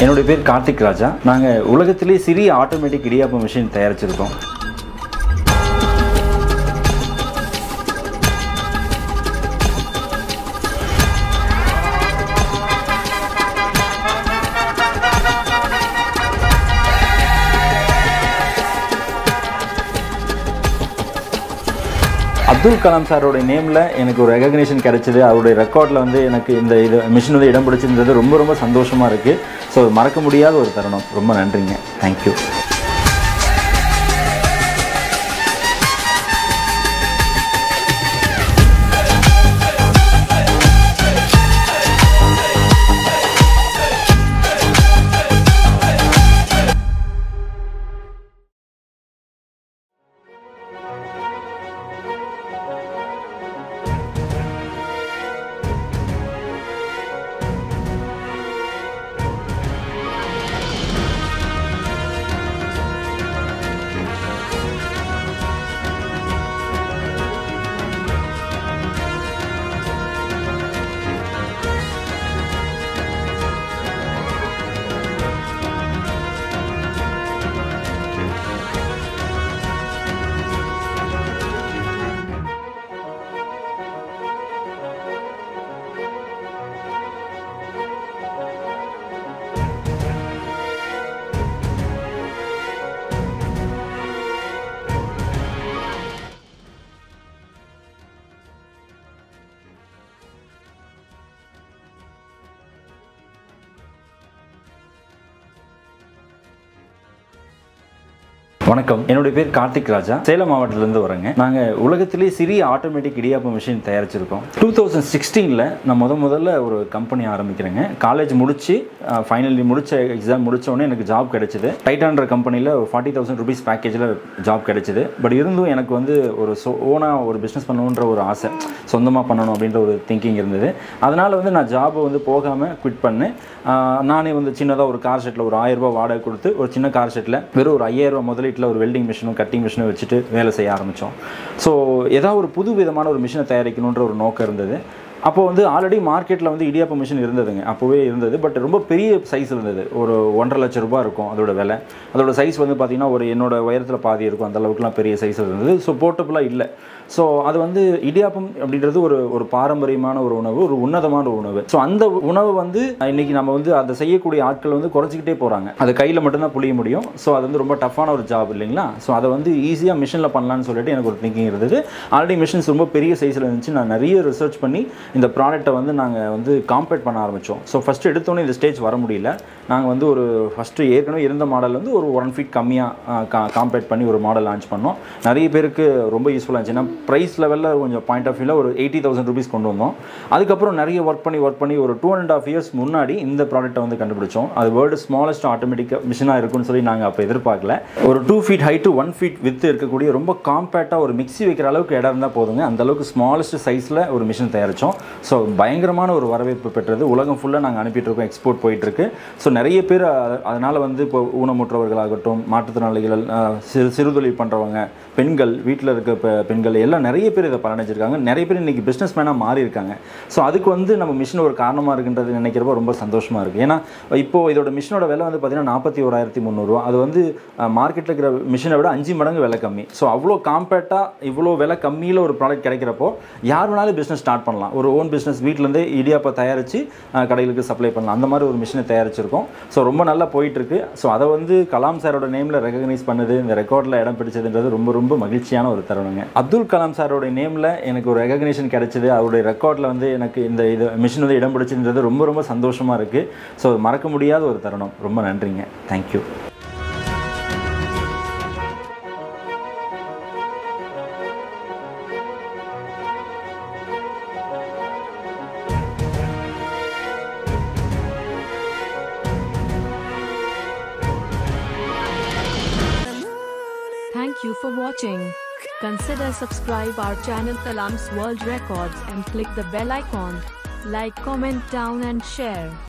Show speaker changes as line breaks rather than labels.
என்னுடைய பேர் கார்த்திக் ராஜா நாங்கள் உலகத்திலே சிறிய ஆட்டோமேட்டிக் இடியாப்பம் மிஷின் தயாரிச்சிருக்கோம் அப்துல் கலாம் சாரோட நேமில் எனக்கு ஒரு ரெகக்னேஷன் கிடைச்சது அவருடைய ரெக்கார்டில் வந்து எனக்கு இந்த இது மிஷின் வந்து இடம் பிடிச்சிருந்தது ரொம்ப ரொம்ப சந்தோஷமாக இருக்குது ஸோ மறக்க முடியாத ஒரு தருணம் ரொம்ப நன்றிங்க தேங்க்யூ வணக்கம் என்னுடைய பேர் கார்த்திக் ராஜா சேலம் மாவட்டத்திலேருந்து வரேங்க நாங்கள் உலகத்திலே சிறிய ஆட்டோமேட்டிக் இடியாப்பம் மிஷின் தயாரிச்சிருக்கோம் டூ தௌசண்ட் சிக்ஸ்டீனில் நான் முத முதல்ல ஒரு கம்பெனி ஆரம்பிக்கிறேங்க காலேஜ் முடிச்சு ஃபைனல் முடிச்ச எக்ஸாம் முடிச்ச உடனே எனக்கு ஜாப் கிடைச்சிது டைட்டான்ற கம்பெனியில் ஃபார்ட்டி தௌசண்ட் ருபீஸ் பேக்கேஜில் ஜாப் கிடைச்சிது பட் இருந்தும் எனக்கு வந்து ஒரு சோ ஓனாக ஒரு பிஸ்னஸ் பண்ணணுன்ற ஒரு ஆசை சொந்தமாக பண்ணணும் அப்படின்ற ஒரு திங்கிங் இருந்தது அதனால் வந்து நான் ஜாபை வந்து போகாமல் குவிட் பண்ணேன் ஆஹ் நானே வந்து சின்னதாக ஒரு கார் ஷெட்டில் ஒரு ஆயிரம் ரூபாய் வாடகை கொடுத்து ஒரு சின்ன கார் ஷெட்டில் வெறும் ஒரு ஐயாயிரம் ரூபாய் முதலீட்டில் ஒரு வெல்டிங் மிஷினும் கட்டிங் மிஷினும் வச்சுட்டு வேலை செய்ய ஆரம்பித்தோம் ஸோ ஏதாவது ஒரு புது விதமான ஒரு மிஷினை தயாரிக்கணுன்ற ஒரு நோக்கம் இருந்தது அப்போ வந்து ஆல்ரெடி மார்க்கெட்டில் வந்து இடியாப்பம் மிஷின் இருந்ததுங்க அப்போவே இருந்தது பட் ரொம்ப பெரிய சைஸ் இருந்தது ஒரு ஒன்றரை லட்சம் ரூபாய் இருக்கும் அதோட விலை அதோட சைஸ் வந்து பார்த்திங்கன்னா ஒரு என்னோட உயரத்தில் பாதி இருக்கும் அந்த அளவுக்குலாம் பெரிய சைஸ் இருந்தது ஸோ போர்ட்டபுளாக இல்லை ஸோ அது வந்து இடியாப்பம் அப்படின்றது ஒரு ஒரு பாரம்பரியமான ஒரு உணவு ஒரு உன்னதமான ஒரு உணவு ஸோ அந்த உணவு வந்து இன்னைக்கு நம்ம வந்து அதை செய்யக்கூடிய ஆட்கள் வந்து குறைச்சிக்கிட்டே போகிறாங்க அது கையில் மட்டும்தான் புளிய முடியும் ஸோ அது வந்து ரொம்ப டஃப்பான ஒரு ஜாப் இல்லைங்களா ஸோ அதை வந்து ஈஸியாக மிஷினில் பண்ணலான்னு சொல்லிட்டு எனக்கு ஒரு திங்கிங் இருந்தது ஆல்ரெடி மிஷின்ஸ் ரொம்ப பெரிய சைஸில் இருந்துச்சு நான் நிறைய ரிசர்ச் பண்ணி இந்த ப்ராடக்ட்டை வந்து நாங்கள் வந்து காம்பேட் பண்ண ஆரம்பித்தோம் ஸோ ஃபஸ்ட்டு எடுத்தோன்னே இந்த ஸ்டேஜ் வர முடியல நாங்கள் வந்து ஒரு ஃபஸ்ட்டு ஏற்கனவே இருந்த மாடல் வந்து ஒரு ஒன் ஃபீட் கம்மியாக காம்பேட் பண்ணி ஒரு மாடல் லான்ச் பண்ணோம் நிறைய பேருக்கு ரொம்ப யூஸ்ஃபுல்லாக இருந்துச்சு ஏன்னா ப்ரைஸ் லெவலில் கொஞ்சம் பாயிண்ட் ஆஃப் வியூவில் ஒரு எயிட்டி தௌசண்ட் ருபீஸ் கொண்டு வந்தோம் அதுக்கப்புறம் நிறைய ஒர்க் பண்ணி ஒர்க் பண்ணி ஒரு டூ அண்ட் ஆஃப் இயர்ஸ் முன்னாடி இந்த ப்ராடக்ட்டை வந்து கண்டுபிடிச்சோம் அது வேர்ல்டு ஸ்மாலஸ்ட் ஆட்டோமேட்டிக் மிஷினாக இருக்கும்னு சொல்லி நாங்கள் அப்போ எதிர்பார்க்கல ஒரு two feet height to one feet width இருக்கக்கூடிய ரொம்ப காம்பேக்டாக ஒரு மிக்ஸி வைக்கிற அளவுக்கு இடம் இருந்தால் போதுங்க அந்த அளவுக்கு ஸ்மாலஸ்ட் சைஸில் ஒரு மிஷின் தயாரித்தோம் ஸோ பயங்கரமான ஒரு வரவேற்பு பெற்றது உலகம் ஃபுல்லாக நாங்கள் அனுப்பிட்டு இருக்கோம் எக்ஸ்போர்ட் போயிட்டு இருக்கு ஸோ நிறைய பேர் அ- அதனால வந்து இப்போ ஊனமுற்றவர்களாகட்டும் மாற்றுத்திறனாளிகள் அஹ், சிறு சிறுதொழில் பண்ணுறவங்க பெண்கள் வீட்டில் இருக்க பெ- பெண்கள் எல்லாம் நிறைய பேர் இதை பலனடைஞ்சிருக்காங்க நிறைய பேர் இன்றைக்கி பிஸ்னஸ் மேனாக மாறி இருக்காங்க ஸோ அதுக்கு வந்து நம்ம மிஷின் ஒரு காரணமாக இருக்குன்றது நினைக்கிறப்ப ரொம்ப சந்தோஷமாக இருக்குது ஏன்னா இப்போது இதோட மிஷினோட விலை வந்து பார்த்தீங்கன்னா நாற்பத்தி ஓராயிரத்தி முந்நூறுரூவா அது வந்து மார்க்கெட்டில் இருக்கிற மிஷினை விட அஞ்சு மடங்கு விலை கம்மி ஸோ அவ்வளோ காம்பேக்டாக இவ்வளோ விலை கம்மியில் ஒரு ப்ராடக்ட் கிடைக்கிறப்போ யார் வேணாலும் பிஸ்னஸ் ஸ்டார்ட் பண்ணலாம் ஒரு ஓன் பிஸ்னஸ் வீட்டிலேருந்தே இடியாப்பை தயாரித்து கடைகளுக்கு சப்ளை பண்ணலாம் அந்த மாதிரி ஒரு மிஷினை தயாரிச்சிருக்கோம் ஸோ ரொம்ப நல்லா போயிட்டுருக்கு ஸோ அதை வந்து கலாம் சாரோட நேமில் ரெகக்னைஸ் பண்ணுது இந்த ரெக்கார்டில் இடம் பிடிச்சதுன்றது ரொம்ப ரொம்ப மகிழ்ச்சியான ஒரு தருணங்க அப்துல் கலாம் சாரோட நேமில் எனக்கு ஒரு ரெகக்னேஷன் கிடைச்சது அவருடைய ரெக்கார்டில் வந்து எனக்கு இந்த இது மிஷின் வந்து இடம் பிடிச்சிருந்தது ரொம்ப ரொம்ப சந்தோஷமாக இருக்குது ஸோ மறக்க முடியாத ஒரு தருணம் ரொம்ப நன்றிங்க thank you
Thank you for watching. Consider subscribe our channel Kalam's World Records and click the bell icon. Like, comment down and share.